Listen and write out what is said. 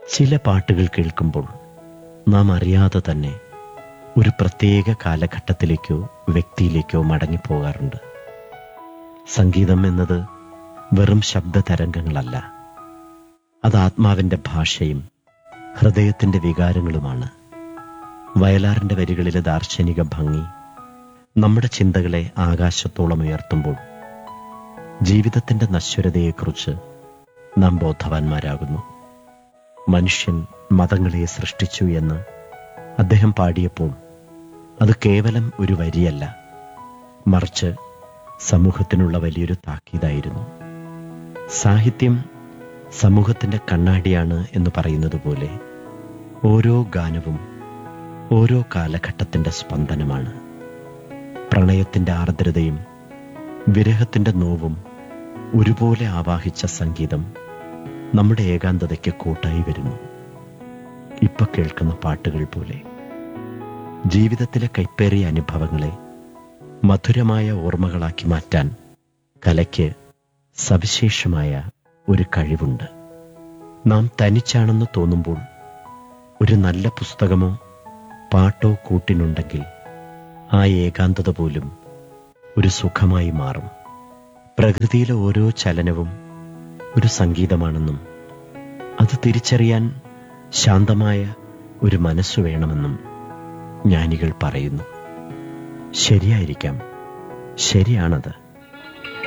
ചില പാട്ടുകൾ കേൾക്കുമ്പോൾ നാം അറിയാതെ തന്നെ ഒരു പ്രത്യേക കാലഘട്ടത്തിലേക്കോ വ്യക്തിയിലേക്കോ മടങ്ങിപ്പോകാറുണ്ട് സംഗീതം എന്നത് വെറും ശബ്ദ തരംഗങ്ങളല്ല അത് ആത്മാവിന്റെ ഭാഷയും ഹൃദയത്തിന്റെ വികാരങ്ങളുമാണ് വയലാറിന്റെ വരികളിലെ ദാർശനിക ഭംഗി നമ്മുടെ ചിന്തകളെ ആകാശത്തോളം ഉയർത്തുമ്പോൾ ജീവിതത്തിന്റെ നശ്വരതയെക്കുറിച്ച് നാം ബോധവാന്മാരാകുന്നു മനുഷ്യൻ മതങ്ങളെ സൃഷ്ടിച്ചു എന്ന് അദ്ദേഹം പാടിയപ്പോൾ അത് കേവലം ഒരു വരിയല്ല മറിച്ച് സമൂഹത്തിനുള്ള വലിയൊരു താക്കീതായിരുന്നു സാഹിത്യം സമൂഹത്തിന്റെ കണ്ണാടിയാണ് എന്ന് പറയുന്നത് പോലെ ഓരോ ഗാനവും ഓരോ കാലഘട്ടത്തിന്റെ സ്പന്ദനമാണ് പ്രണയത്തിന്റെ ആർദ്രതയും വിരഹത്തിന്റെ നോവും ഒരുപോലെ ആവാഹിച്ച സംഗീതം നമ്മുടെ ഏകാന്തതയ്ക്ക് കൂട്ടായി വരുന്നു ഇപ്പൊ കേൾക്കുന്ന പാട്ടുകൾ പോലെ ജീവിതത്തിലെ കൈപ്പേറിയ അനുഭവങ്ങളെ മധുരമായ ഓർമ്മകളാക്കി മാറ്റാൻ കലയ്ക്ക് സവിശേഷമായ ഒരു കഴിവുണ്ട് നാം തനിച്ചാണെന്ന് തോന്നുമ്പോൾ ഒരു നല്ല പുസ്തകമോ പാട്ടോ കൂട്ടിനുണ്ടെങ്കിൽ ആ ഏകാന്തത പോലും ഒരു സുഖമായി മാറും പ്രകൃതിയിലെ ഓരോ ചലനവും ഒരു സംഗീതമാണെന്നും അത് തിരിച്ചറിയാൻ ശാന്തമായ ഒരു മനസ്സു വേണമെന്നും ജ്ഞാനികൾ പറയുന്നു ശരിയായിരിക്കാം ശരിയാണത്